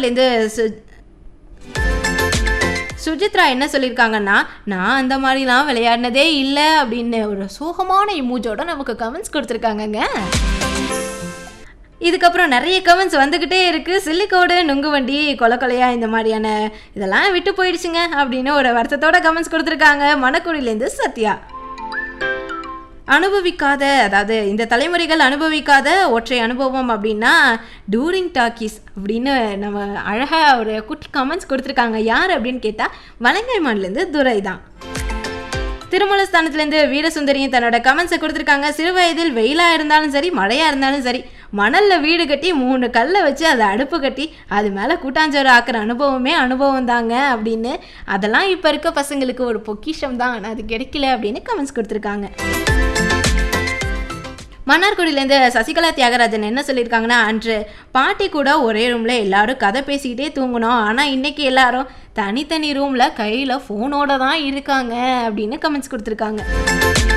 மணப்பாறையிலேருந்து சு சுஜித்ரா என்ன சொல்லியிருக்காங்கன்னா நான் அந்த மாதிரிலாம் விளையாடினதே இல்லை அப்படின்னு ஒரு சோகமான இமூஜோட நமக்கு கமெண்ட்ஸ் கொடுத்துருக்காங்கங்க இதுக்கப்புறம் நிறைய கமெண்ட்ஸ் வந்துக்கிட்டே இருக்குது சில்லிக்கோடு நுங்கு வண்டி கொலை கொலையா இந்த மாதிரியான இதெல்லாம் விட்டு போயிடுச்சுங்க அப்படின்னு ஒரு வருத்தத்தோட கமெண்ட்ஸ் கொடுத்துருக்காங்க மணக்குடியிலேருந்து சத்யா அனுபவிக்காத அதாவது இந்த தலைமுறைகள் அனுபவிக்காத ஒற்றை அனுபவம் அப்படின்னா டூரிங் டாக்கீஸ் அப்படின்னு நம்ம அழகாக ஒரு குட்டி கமெண்ட்ஸ் கொடுத்துருக்காங்க யார் அப்படின்னு கேட்டால் வலங்கைமான்லேருந்து துரை தான் திருமலஸ்தானத்துலேருந்து வீரசுந்தரியும் தன்னோட கமெண்ட்ஸை கொடுத்துருக்காங்க சிறு வயதில் வெயிலாக இருந்தாலும் சரி மழையாக இருந்தாலும் சரி மணலில் வீடு கட்டி மூணு கல்லை வச்சு அதை அடுப்பு கட்டி அது மேலே கூட்டாஞ்சோறு ஆக்குற அனுபவமே அனுபவம் தாங்க அப்படின்னு அதெல்லாம் இப்போ இருக்க பசங்களுக்கு ஒரு பொக்கிஷம் தான் ஆனால் அது கிடைக்கல அப்படின்னு கமெண்ட்ஸ் கொடுத்துருக்காங்க மன்னார்குடியிலேருந்து சசிகலா தியாகராஜன் என்ன சொல்லியிருக்காங்கன்னா அன்று பாட்டி கூட ஒரே ரூமில் எல்லாரும் கதை பேசிக்கிட்டே தூங்கணும் ஆனால் இன்னைக்கு எல்லாரும் தனித்தனி ரூமில் கையில் ஃபோனோட தான் இருக்காங்க அப்படின்னு கமெண்ட்ஸ் கொடுத்துருக்காங்க